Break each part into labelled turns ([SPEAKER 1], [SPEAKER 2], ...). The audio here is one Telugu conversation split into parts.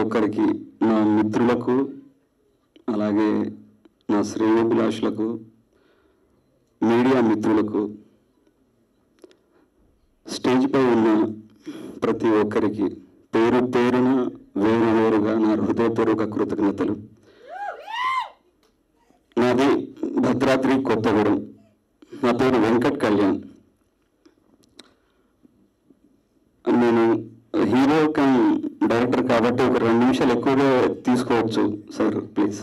[SPEAKER 1] ఒక్కరికి నా మిత్రులకు అలాగే నా శ్రేయోభిలాషులకు మీడియా మిత్రులకు స్టేజ్పై ఉన్న ప్రతి ఒక్కరికి పేరు పేరున వేరు వేరుగా నా హృదయపూర్వక కృతజ్ఞతలు నాది భద్రాద్రి కొత్తగూడెం నా పేరు వెంకట్ కళ్యాణ్ నేను హీరో కమ్ డైరెక్టర్ కాబట్టి ఒక రెండు నిమిషాలు ఎక్కువగా తీసుకోవచ్చు సార్ ప్లీజ్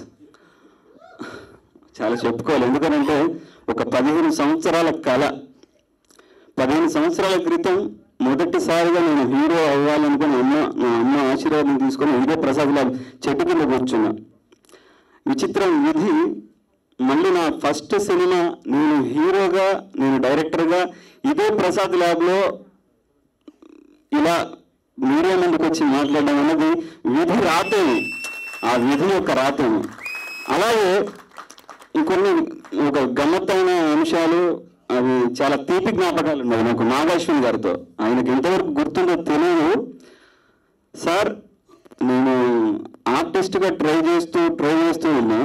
[SPEAKER 1] చాలా చెప్పుకోవాలి ఎందుకంటే ఒక పదిహేను సంవత్సరాల కళ పదిహేను సంవత్సరాల క్రితం మొదటిసారిగా నేను హీరో అవ్వాలనుకుని అమ్మ నా అమ్మ ఆశీర్వాదం తీసుకొని హీరో ప్రసాద్ లాల్ చెట్టు కింద కూర్చున్నా విచిత్రం విధి మళ్ళీ నా ఫస్ట్ సినిమా నేను హీరోగా నేను డైరెక్టర్గా ఇదే ప్రసాద్ ల్యాబ్లో ఇలా మీడియా ముందుకు వచ్చి మాట్లాడడం అనేది విధి రాతేమి ఆ విధి యొక్క రాతేమి అలాగే ఇంకొన్ని ఒక గమ్మత్తైన అంశాలు అవి చాలా తీపి జ్ఞాపకాలు ఉన్నాయి నాకు నాగాశ్విన్ గారితో ఆయనకి ఎంతవరకు గుర్తుందో తెలియదు సార్ నేను ఆర్టిస్ట్గా ట్రై చేస్తూ ట్రై చేస్తూ ఉన్నా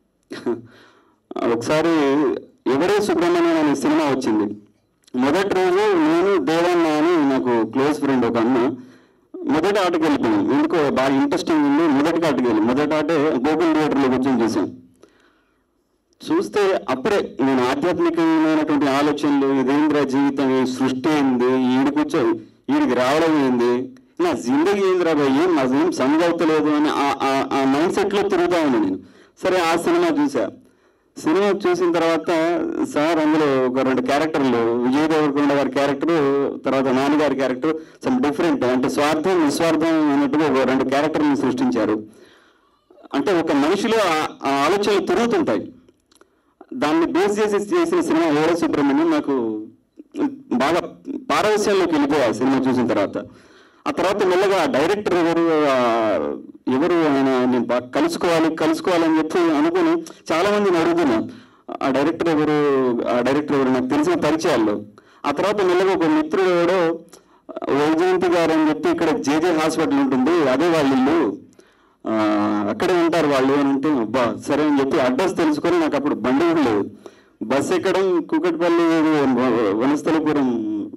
[SPEAKER 1] ఒకసారి ఎవరే సుబ్రహ్మణ్యం అనే సినిమా వచ్చింది మొదటి రోజు నేను దేవన్న అని నాకు క్లోజ్ ఫ్రెండ్ ఒక అన్న మొదటి ఆటకి వెళ్ళిపోయాం ఎందుకో బాగా ఇంట్రెస్టింగ్ ఉంది మొదటి ఆటకి వెళ్ళి మొదటి ఆటే గోకుల్ థియేటర్లో కూర్చొని చూసాం చూస్తే అప్పుడే నేను ఆధ్యాత్మికమైనటువంటి ఆలోచనలు ఇదేంద్ర జీవితం ఈ సృష్టి ఏంది ఈడు కూర్చో ఈడికి రావడం ఏంది నా జిందగీ ఏందిరా భయ్ ఏం నా ఏం సంగవుతలేదు అని ఆ- ఆ- ఆ మైండ్ సెట్లో తిరుగుతా ఉన్నా నేను సరే ఆ సినిమా చూసా సినిమా చూసిన తర్వాత సార్ అందులో ఒక రెండు క్యారెక్టర్లు విజయ్ దేవరకొండ గారి క్యారెక్టర్ తర్వాత నాన్నగారి క్యారెక్టర్ సమ్ డిఫరెంట్ అంటే స్వార్థం నిస్వార్థం అన్నట్టుగా ఒక రెండు క్యారెక్టర్ని సృష్టించారు అంటే ఒక మనిషిలో ఆ- ఆ ఆలోచనలు తిరుగుతుంటాయి దాన్ని బేస్ చేసి చేసిన సినిమా ఓరో సుబ్రహ్మణ్యం నాకు బాగా పారవస్యంలోకి వెళ్ళిపోయా ఆ సినిమా చూసిన తర్వాత ఆ తర్వాత మెల్లగా ఆ డైరెక్టర్ ఎవరు ఆ ఎవరు ఆయన నేను బాగా కలుసుకోవాలి కలుసుకోవాలని చెప్పి అనుకుని చాలా మందిని అడుగుతున్నా ఆ డైరెక్టర్ ఎవరు ఆ డైరెక్టర్ ఎవరు నాకు తెలిసిన పరిచయాల్లో ఆ తర్వాత మెల్లగా ఒక మిత్రుడు ఎవడో వైజయంతి గారు అని చెప్పి ఇక్కడ జేజే హాస్పిటల్ ఉంటుంది అదే వాళ్ళ ఇల్లు ఆ, అక్కడే ఉంటారు వాళ్ళు అని అంటే అబ్బా సరే అని చెప్పి అడ్రస్ తెలుసుకొని నాకు అప్పుడు బండి కూడా లేదు బస్ ఎక్కడం కూకట్పల్లి వనస్థలపురం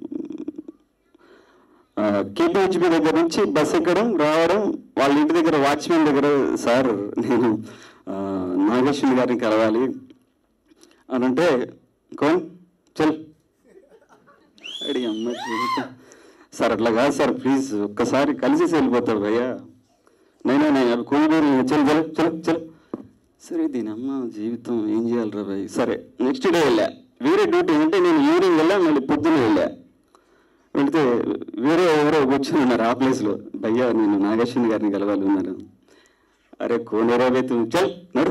[SPEAKER 1] కేపీహెచ్బి దగ్గర నుంచి బస్ ఎక్కడం రావడం వాళ్ళ ఇంటి దగ్గర వాచ్మెన్ దగ్గర సార్ నేను ఆ, నాగేశ్వరి గారిని కలవాలి అని అంటే కోన్ చల్ అడి అమ్మ జీవితం సార్ అట్లా కాదు సార్ ప్లీజ్ ఒక్కసారి కలిసేసి వెళ్ళిపోతాడు భయ్యా నైనా నేను అవి కోయిదూరు చల్ చల్ చల్ చల్ సరే దీని అమ్మ జీవితం ఏం చేయాలి రా భయ్ సరే నెక్స్ట్ డే వెళ్ళా వేరే డ్యూటీ అంటే నేను ఈవినింగ్ వెళ్ళా మళ్ళీ పొద్దున్నే వెళ్ళా వెళితే వేరే ఎవరో కూర్చొని ఉన్నారు ఆ ప్లేస్లో భయ్యా నేను నాగేశ్వరి గారిని కలవాలి ఉన్నారు అరే కోనేరావే తు చల్ నడు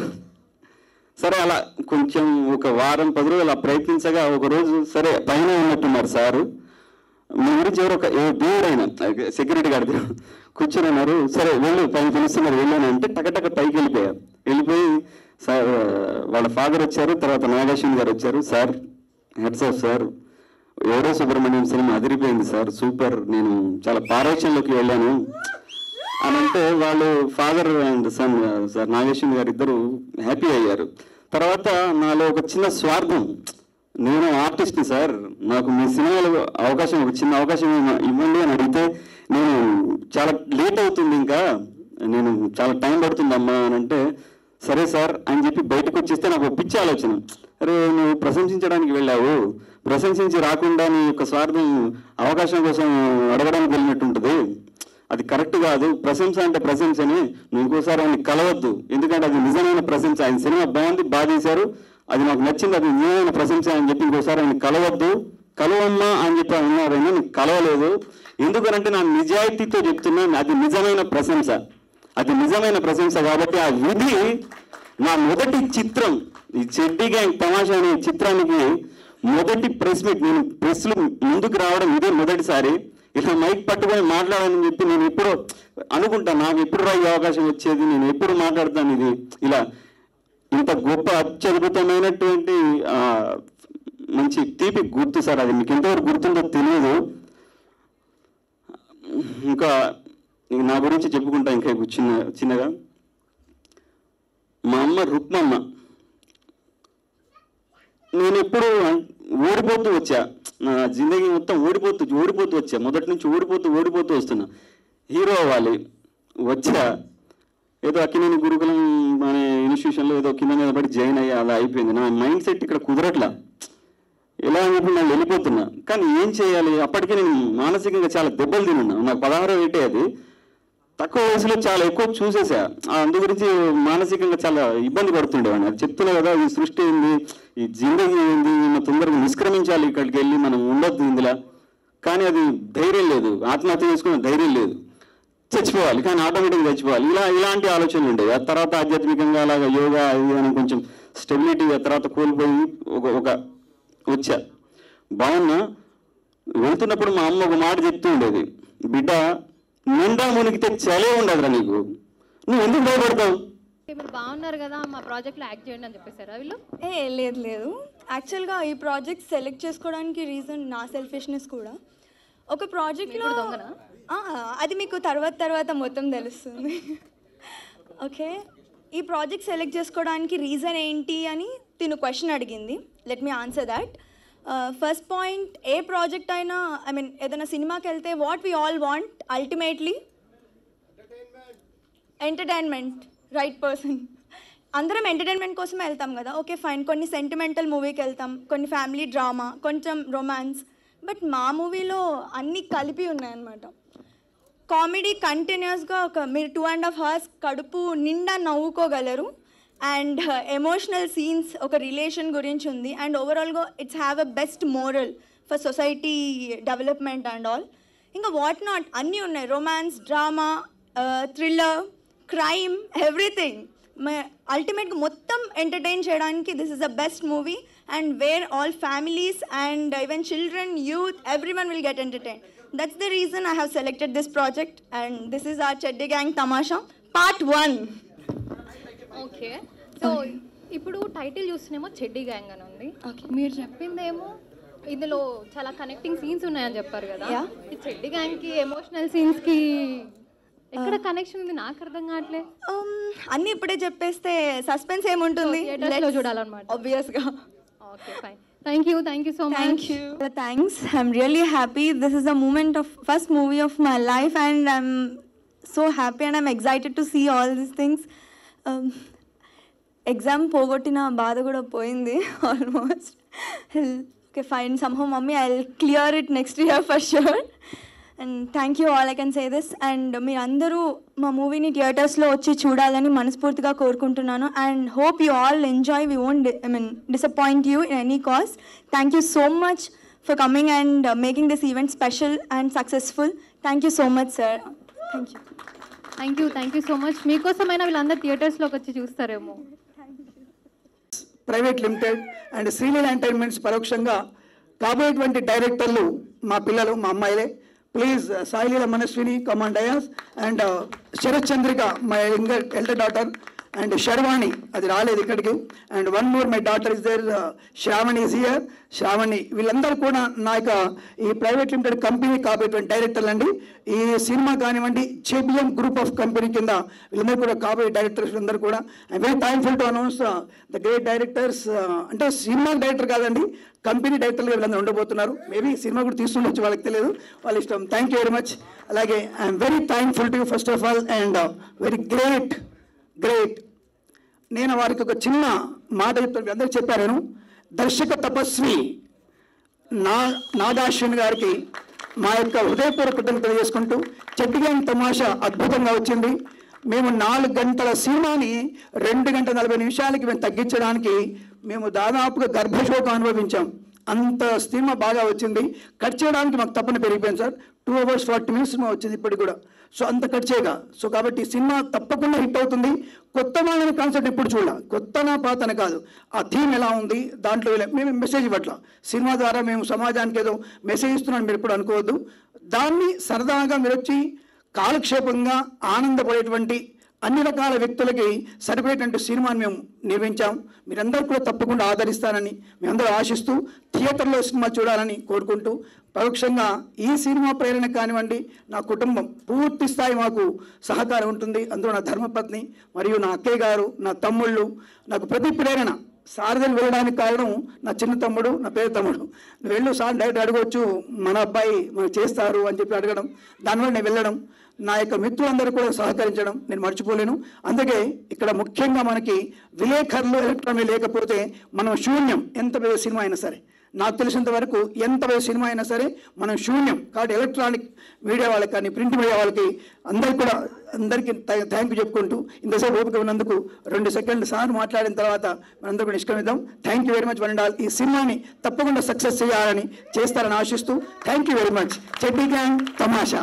[SPEAKER 1] సరే అలా కొంచెం ఒక వారం పది రోజులు అలా ప్రయత్నించగా ఒక రోజు సరే పైన ఉన్నట్టున్నారు సారు మీ గురించి ఎవరో ఒక ఏ దేవుడైనా సెక్యూరిటీ గార్డ్ కూర్చొని ఉన్నారు సరే వెళ్ళు పైన పిలుస్తున్నారు వెళ్ళాను అంటే టకటక పైకి వెళ్ళిపోయారు వెళ్ళిపోయి సార్ వాళ్ళ ఫాదర్ వచ్చారు తర్వాత నాగేశ్వరి గారు వచ్చారు సార్ హెడ్స్ ఆఫ్ సార్ ఎవరో సుబ్రహ్మణ్యం సినిమా అదిరిపోయింది సార్ సూపర్ నేను చాలా పారోక్షంలోకి వెళ్ళాను అని అంటే వాళ్ళు father and son sir Nageshwari గారు ఇద్దరు హ్యాపీ అయ్యారు తర్వాత నాలో ఒక చిన్న స్వార్థం నేను ఆర్టిస్ట్ని సార్ నాకు మీ సినిమాలో అవకాశం ఒక చిన్న అవకాశం ఇవ్వ- ఇవ్వండి అని అడిగితే నేను చాలా లేట్ అవుతుంది ఇంకా నేను చాలా టైం పడుతుందమ్మా అని అంటే సరే సార్ అని చెప్పి బయటకు వచ్చేస్తే నాకు ఒక పిచ్చి ఆలోచన అరే నువ్వు ప్రశంసించడానికి వెళ్ళావు ప్రశంసించి రాకుండా నీ యొక్క స్వార్థం అవకాశం కోసం అడగడానికి వెళ్ళినట్టుంటుంది అది కరెక్ట్ కాదు ప్రశంస అంటే ప్రశంసని నువ్వు ఇంకోసారి ఆయన్ని కలవద్దు ఎందుకంటే అది నిజమైన ప్రశంస ఆయన సినిమా బాగుంది బాగా తీశారు అది నాకు నచ్చింది అది నిజమైన ప్రశంస అని చెప్పి ఇంకోసారి ఆయన కలవద్దు కలవమ్మా అని చెప్పి అన్నారైనా నీకు కలవలేదు ఎందుకనంటే నా నిజాయితీతో చెప్తున్నా అది నిజమైన ప్రశంస అది నిజమైన ప్రశంస కాబట్టి ఆ విధి నా మొదటి చిత్రం ఈ చెడ్డి గ్యాంగ్ తమాషా అనే చిత్రానికి మొదటి ప్రెస్ మీట్ నేను ప్రెస్లో ముందుకు రావడం ఇదే మొదటిసారి ఇట్లా మైక్ పట్టుకొని మాట్లాడాలని చెప్పి నేను ఎప్పుడో అనుకుంటా నాకు ఎప్పుడు రా ఈ అవకాశం వచ్చేది నేను ఎప్పుడు మాట్లాడతాను ఇది ఇలా ఇంత గొప్ప అత్యద్భుతమైనటువంటి ఆ, మంచి తీపి గుర్తు సార్ అది మీకు ఎంతవరకు గుర్తుందో తెలియదు ఇంకా ఇంక నా గురించి చెప్పుకుంటా ఇంకా ఇప్పుడు చిన్న చిన్నగా మా అమ్మ రుక్మమ్మ నేను ఎప్పుడు ఓడిపోతూ వచ్చా నా జిందగీ మొత్తం ఓడిపోతూ ఓడిపోతూ వచ్చా మొదటి నుంచి ఓడిపోతూ ఓడిపోతూ వస్తున్నా హీరో అవ్వాలి వచ్చా ఏదో అక్కినేని గురుకులం అనే ఇన్స్టిట్యూషన్లో ఏదో కింద మీద పడి జాయిన్ అయ్యా అలా అయిపోయింది నా మైండ్ సెట్ ఇక్కడ కుదరట్లా ఎలా అని చెప్పి నేను వెళ్ళిపోతున్నా కానీ ఏం చేయాలి అప్పటికే నేను మానసికంగా చాలా దెబ్బలు తినున్నా నాకు పదహారో ఏటే అది తక్కువ వయసులో చాలా ఎక్కువ చూసేసా ఆ అందు గురించి మానసికంగా చాలా ఇబ్బంది పడుతుండేవాడిని అది చెప్తున్నా కదా ఈ సృష్టి ఏంది ఈ జిందగీ ఏంది మనం తొందరగా నిష్క్రమించాలి ఇక్కడికి వెళ్ళి మనం ఉండొద్దు ఇందులో కానీ అది ధైర్యం లేదు ఆత్మహత్య చేసుకునే ధైర్యం లేదు చచ్చిపోవాలి కానీ ఆటోమేటిక్గా చచ్చిపోవాలి ఇలా ఇలాంటి ఆలోచనలు ఉండేవి ఆ తర్వాత ఆధ్యాత్మికంగా అలాగా యోగా ఇది అని కొంచెం స్టెబిలిటీ ఆ తర్వాత కోల్పోయి ఒక ఒక వచ్చా బాగున్నా వెళ్తున్నప్పుడు మా అమ్మ ఒక మాట చెప్తూ ఉండేది బిడ్డ నిండా మునిగితే చలే ఉండదురా నీకు నువ్వు ఎందుకు భయపడతావు
[SPEAKER 2] మీరు బాగున్నారు కదా మా ప్రాజెక్ట్లో యాక్ట్ చేయండి అని చెప్పేశారా వీళ్ళు
[SPEAKER 3] ఏ లేదు లేదు యాక్చువల్గా ఈ ప్రాజెక్ట్ సెలెక్ట్ చేసుకోవడానికి రీజన్ నా సెల్ఫిష్నెస్ కూడా ఒక ప్రాజెక్ట్లో
[SPEAKER 2] కూడా దొంగనా?
[SPEAKER 3] అది మీకు తర్వాత తర్వాత మొత్తం తెలుస్తుంది ఓకే ఈ ప్రాజెక్ట్ సెలెక్ట్ చేసుకోవడానికి రీజన్ ఏంటి అని తిను క్వశ్చన్ అడిగింది let me answer that first point a project అయినా ఐ మీన్ ఏదైనా సినిమాకి వెళ్తే what we all want ultimately entertainment right person అందరం ఎంటర్టైన్మెంట్ కోసమే వెళ్తాం కదా ఓకే ఫైన్ కొన్ని సెంటిమెంటల్ మూవీకి వెళ్తాం కొన్ని ఫ్యామిలీ డ్రామా కొంచెం రొమాన్స్ బట్ మా మూవీలో అన్నీ కలిపి ఉన్నాయన్నమాట కామెడీ కంటిన్యూస్గా ఒక మీరు టూ అండ్ హాఫ్ అవర్స్ కడుపు నిండా నవ్వుకోగలరు అండ్ ఎమోషనల్ సీన్స్ ఒక రిలేషన్ గురించి ఉంది అండ్ ఓవరాల్గా it's have a best moral for society development and all ఇంకా వాట్ నాట్ అన్నీ ఉన్నాయి romance drama thriller crime everything అల్టిమేట్గా మొత్తం ఎంటర్టైన్ చేయడానికి this is the best movie and where all families and even children youth every one will get entertain that's the reason I have selected this project and this is our Cheddi gang తమాషా పార్ట్ వన్
[SPEAKER 2] ఓకే సో ఇప్పుడు టైటిల్ చూస్తేనేమో చెడ్డి గ్యాంగ్ అని ఉంది
[SPEAKER 3] Okay.
[SPEAKER 2] మీరు చెప్పిందేమో ఇందులో చాలా కనెక్టింగ్ సీన్స్ ఉన్నాయని చెప్పారు కదా
[SPEAKER 3] Yeah.
[SPEAKER 2] ఈ చెడ్డి గ్యాంగ్ కి ఎమోషనల్ సీన్స్ కి ఎక్కడ కనెక్షన్ ఉంది నాకు అర్థం కావట్లే
[SPEAKER 3] అన్నీ ఇప్పుడే చెప్పేస్తే సస్పెన్స్ ఏముంటుంది
[SPEAKER 2] So, theatres లో చూడాలన్నమాట.
[SPEAKER 3] ఆబ్వియస్గా
[SPEAKER 2] okay fine thank you thank you so much
[SPEAKER 3] Thank you. Thanks. I'm really happy. This is the moment of first movie of my life, and I'm so happy and I'm excited to see all these things. Um, exam పోగొట్టిన బాధ కూడా పోయింది almost okay fine somehow mummy I clear it next year for sure and thank you all I can say this and మీరందరూ మా మూవీని థియేటర్స్లో వచ్చి చూడాలని మనస్ఫూర్తిగా కోరుకుంటున్నాను and hope you all enjoy we won't I mean disappoint you in any case thank you so much for coming and making this event special and successful thank you so much sir thank you
[SPEAKER 2] thank you thank you so much మీకోసమైనా వీళ్ళందరూ థియేటర్స్లోకి వచ్చి చూస్తారేమో
[SPEAKER 4] private limited and Sreeleela entertainments పరోక్షంగా కాబోయేటువంటి డైరెక్టర్లు మా పిల్లలు మా అమ్మాయిలే ప్లీజ్ సాయిలీల మనస్విని కమాండ్ అయాస్ and Sharath Chandrika my younger elder daughter and Sharvani అది రాలేదు ఇక్కడికి and one more my daughter is there Shravani is here Shravani వీళ్ళందరూ కూడా నా యొక్క ఈ ప్రైవేట్ లిమిటెడ్ కంపెనీ కాబోయేటువంటి డైరెక్టర్లు అండి ఈ సినిమా కానివ్వండి జేబిఎం గ్రూప్ ఆఫ్ కంపెనీ కింద వీళ్ళందరూ కూడా కాబోయే డైరెక్టర్స్ అందరూ కూడా I very thankful to announce the great directors అంటే సినిమా డైరెక్టర్ కాదండి కంపెనీ డైరెక్టర్లు వీళ్ళందరూ ఉండబోతున్నారు మేబీ సినిమా కూడా తీసుకుండొచ్చు వాళ్ళకి తెలియదు వాళ్ళ ఇష్టం థ్యాంక్ యూ వెరీ మచ్ అలాగే I'm very thankful to first of all and very great great నేను వారికి ఒక చిన్న మాట చెప్తాను అందరూ చెప్పారు నేను దర్శక తపస్వి నా నాదాశ్విన్ గారికి మా యొక్క హృదయపూర్వక కృతజ్ఞతలు తెలియజేసుకుంటూ చెట్టిగాని తమాషా అద్భుతంగా వచ్చింది మేము నాలుగు గంటల సినిమాని రెండు గంటల నలభై నిమిషాలకి మేము తగ్గించడానికి మేము దాదాపుగా గర్భశోకం అనుభవించాం అంత సినిమా బాగా వచ్చింది కట్ చేయడానికి మాకు తప్పని పెరిగిపోయింది sir two hours forty minutes cinema వచ్చింది ఇప్పటికి కూడా సో అంత కట్ చేయగా సో కాబట్టి ఈ సినిమా తప్పకుండా హిట్ అవుతుంది కొత్త వాళ్ళని కాన్సెప్ట్ ఎప్పుడు చూడాల కొత్తనా పాతన కాదు ఆ థీమ్ ఎలా ఉంది దాంట్లో ఇలా- మేము మెసేజ్ ఇవ్వట్ల సినిమా ద్వారా మేము సమాజానికి ఏదో మెసేజ్ ఇస్తున్నాం మీరు ఎప్పుడు అనుకోవద్దు దాన్ని సరదాగా మీరు వచ్చి కాలక్షేపంగా ఆనందపడేటువంటి అన్ని రకాల వ్యక్తులకి సరిపోయేటువంటి సినిమాని మేము నిర్మించాం మీరందరూ కూడా తప్పకుండా ఆదరిస్తారని మేమందరూ ఆశిస్తూ థియేటర్లో సినిమా చూడాలని కోరుకుంటూ పరోక్షంగా ఈ సినిమా ప్రేరణ కానివ్వండి నా కుటుంబం పూర్తి స్థాయి మాకు సహకారం ఉంటుంది అందులో నా ధర్మపత్ని మరియు నా అక్కయ్య గారు నా తమ్ముళ్ళు నాకు ప్రతి ప్రేరణ సారథిని వెళ్ళడానికి కారణం నా చిన్న తమ్ముడు నా పేరు తమ్ముడు నువ్వు వెళ్ళు సార్ డైరెక్ట్ అడగవచ్చు మన అబ్బాయి మనకు చేస్తారు అని చెప్పి అడగడం దానివల్ల నేను వెళ్ళడం నా యొక్క మిత్రులందరూ కూడా సహకరించడం నేను మర్చిపోలేను అందుకే ఇక్కడ ముఖ్యంగా మనకి విలేకరులు ఎలక్ట్రానిక్ లేకపోతే మనం శూన్యం ఎంత పెద్ద సినిమా అయినా సరే నాకు తెలిసినంత వరకు ఎంత పెద్ద సినిమా అయినా సరే మనం శూన్యం కాబట్టి ఎలక్ట్రానిక్ మీడియా వాళ్ళకి కానీ ప్రింట్ మీడియా వాళ్ళకి అందరికి కూడా అందరికీ థ్యాంక్ యూ చెప్పుకుంటూ ఇంతసేపు ఓపిక ఉన్నందుకు రెండు సెకండ్లు సార్ మాట్లాడిన తర్వాత మనందరూ కూడా నిష్క్రమిద్దాం thank you very much one ఈ సినిమాని తప్పకుండా సక్సెస్ చేయాలని చేస్తారని ఆశిస్తూ thank you very much Cheddi Gang Tamasha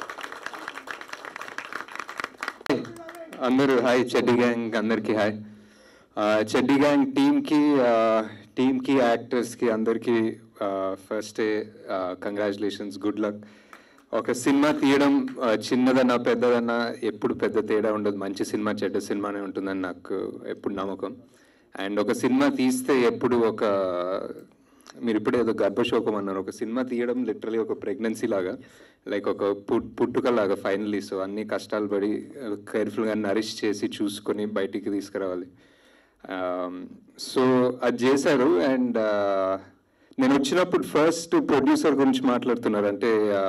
[SPEAKER 5] అందరూ హాయ్ చెడ్డి గ్యాంగ్ అందరికీ హాయ్ ఆ, చెడ్డి గ్యాంగ్ టీమ్కి టీమ్కి యాక్టర్స్కి అందరికీ ఫస్ట్ కంగ్రాచులేషన్స్ గుడ్ లక్ ఒక సినిమా తీయడం ఆ, చిన్నదన్నా పెద్దదన్నా ఎప్పుడు పెద్ద తేడా ఉండదు మంచి సినిమా చెడ్డ సినిమానే ఉంటుందని నాకు ఎప్పుడు నమ్మకం అండ్ ఒక సినిమా తీస్తే ఎప్పుడు ఒక మీరు ఇప్పుడే ఏదో గర్భశోకం అన్నారు ఒక సినిమా తీయడం లిటరలీ ఒక ప్రెగ్నెన్సీ లాగా లైక్ ఒక పుట్ పుట్టుక లాగా ఫైనలీ సో అన్ని కష్టాలు పడి కేర్ఫుల్గా నరిష్ చేసి చూసుకొని బయటికి తీసుకురావాలి సో అది చేశారు అండ్ నేను వచ్చినప్పుడు ఫస్ట్ ప్రొడ్యూసర్ గురించి మాట్లాడుతున్నారు అంటే ఆ,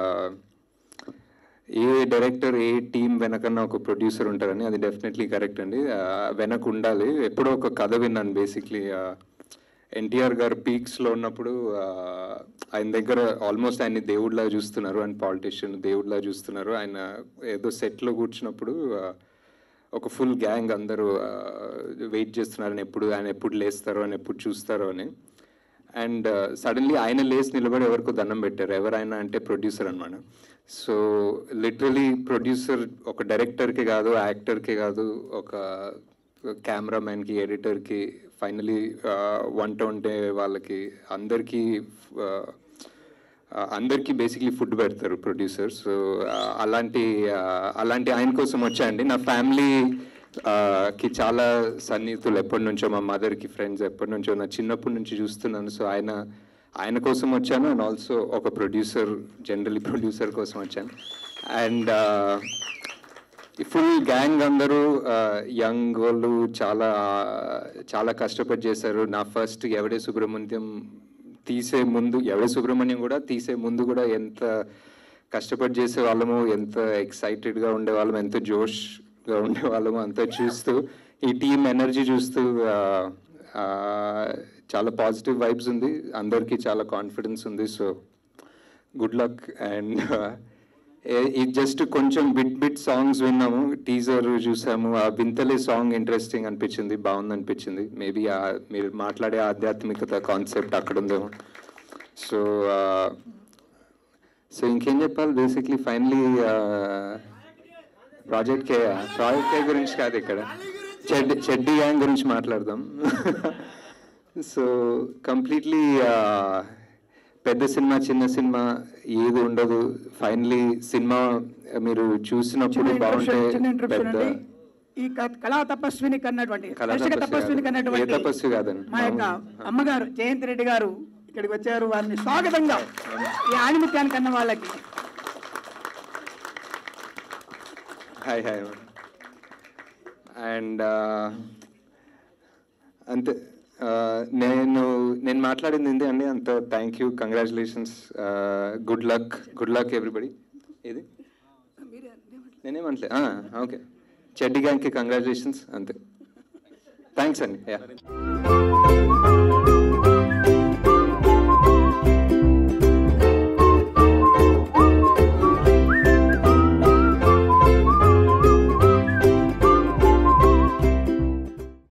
[SPEAKER 5] ఏ డైరెక్టర్ ఏ టీం వెనకన్నా ఒక ప్రొడ్యూసర్ ఉంటారని అది డెఫినెట్లీ కరెక్ట్ అండి ఆ, వెనక ఉండాలి ఎప్పుడో ఒక కథ విన్నాను బేసిక్లీ ఎన్టీఆర్ గారు పీక్స్లో ఉన్నప్పుడు ఆ, ఆయన దగ్గర ఆల్మోస్ట్ ఆయన్ని దేవుడిలా చూస్తున్నారు అండ్ పాలిటిషియన్ దేవుడిలా చూస్తున్నారు ఆయన ఏదో సెట్లో కూర్చున్నప్పుడు ఆ, ఒక ఫుల్ గ్యాంగ్ అందరూ వెయిట్ చేస్తున్నారని ఎప్పుడు ఆయన ఎప్పుడు లేస్తారో అని ఎప్పుడు చూస్తారో అని అండ్ సడన్లీ ఆయన లేచి నిలబడి ఎవరికో దండం పెట్టారు ఎవరైనా అంటే ప్రొడ్యూసర్ అనమాట సో లిటరలీ ప్రొడ్యూసర్ ఒక డైరెక్టర్కి కాదు యాక్టర్కి కాదు ఒక కెమెరామ్యాన్కి ఎడిటర్కి ఫైనలీ వంట వండే వాళ్ళకి అందరికీ ఆ, ఆ, అందరికీ బేసిక్లీ ఫుడ్ పెడతారు ప్రొడ్యూసర్ సో అలాంటి ఆ, అలాంటి ఆయన కోసం వచ్చాయండి నా ఫ్యామిలీ ఆ, కి చాలా సన్నిహితులు ఎప్పటి నుంచో మా మదర్కి ఫ్రెండ్స్ ఎప్పటి నుంచో నా చిన్నప్పటి నుంచి చూస్తున్నాను సో ఆయన ఆయన కోసం వచ్చాను అండ్ ఆల్సో ఒక ప్రొడ్యూసర్ జనరలీ ప్రొడ్యూసర్ కోసం వచ్చాను అండ్ ఫుల్ గ్యాంగ్ అందరూ యంగ్ వాళ్ళు చాలా చాలా కష్టపడి చేశారు నా ఫస్ట్ ఎవడే సుబ్రహ్మణ్యం తీసే ముందు ఎవడే సుబ్రహ్మణ్యం కూడా తీసే ముందు కూడా ఎంత కష్టపడి చేసే వాళ్ళము ఎంత ఎక్సైటెడ్గా ఉండేవాళ్ళము ఎంత జోష్గా ఉండేవాళ్ళము అంతా చూస్తూ ఈ టీం ఎనర్జీ చూస్తూ ఆ, ఆ, చాలా పాజిటివ్ వైబ్స్ ఉంది అందరికీ చాలా కాన్ఫిడెన్స్ ఉంది సో గుడ్ లక్ అండ్ ఇది జస్ట్ కొంచెం బిట్ బిట్ సాంగ్స్ విన్నాము టీజర్ చూసాము ఆ వింతలే సాంగ్ ఇంట్రెస్టింగ్ అనిపించింది బాగుంది అనిపించింది మేబీ మీరు మాట్లాడే ఆధ్యాత్మికత కాన్సెప్ట్ అక్కడ ఉందేమో సో సో ఇంకేం చెప్పాలి basically finally project K project K గురించి కాదు ఇక్కడ చెడ్డి చెడ్డి గ్యాంగ్ గురించి మాట్లాడదాం సో కంప్లీట్లీ పెద్ద సినిమా చిన్న సినిమా ఏది ఉండదు ఫైనలీ సినిమా మీరు చూసినప్పుడు
[SPEAKER 4] చిన్న
[SPEAKER 5] బాగుంటే
[SPEAKER 4] ఇంట్రప్షన్ చిన్న ఇంట్రప్షన్
[SPEAKER 5] పెద్ద
[SPEAKER 4] అండి ఈ క- కళా తపస్విని కన్నటువంటి
[SPEAKER 5] కళా
[SPEAKER 4] దర్శక
[SPEAKER 5] తపస్వి
[SPEAKER 4] తపస్విని
[SPEAKER 5] కాదు.
[SPEAKER 4] కన్నటువంటి
[SPEAKER 5] ఏ తపస్వి కాదండి.
[SPEAKER 4] మా యొక్క
[SPEAKER 5] మామూలు.
[SPEAKER 4] అమ్మగారు జయంతి రెడ్డి గారు ఇక్కడికి వచ్చారు వారిని స్వాగతంగా ఈ ఆణిముత్యానికి కన్న వాళ్ళకి
[SPEAKER 5] హాయ్ హాయ్ అండ్ అంతే Uh, నేను నేను మాట్లాడింది ఏంటి అండి అంత thank you congratulations good luck good luck everybody ఇది నేనేమంటలే ఓకే చెడ్డి గ్యాంగ్కి కంగ్రాచులేషన్స్ అంతే థ్యాంక్స్ అండి యా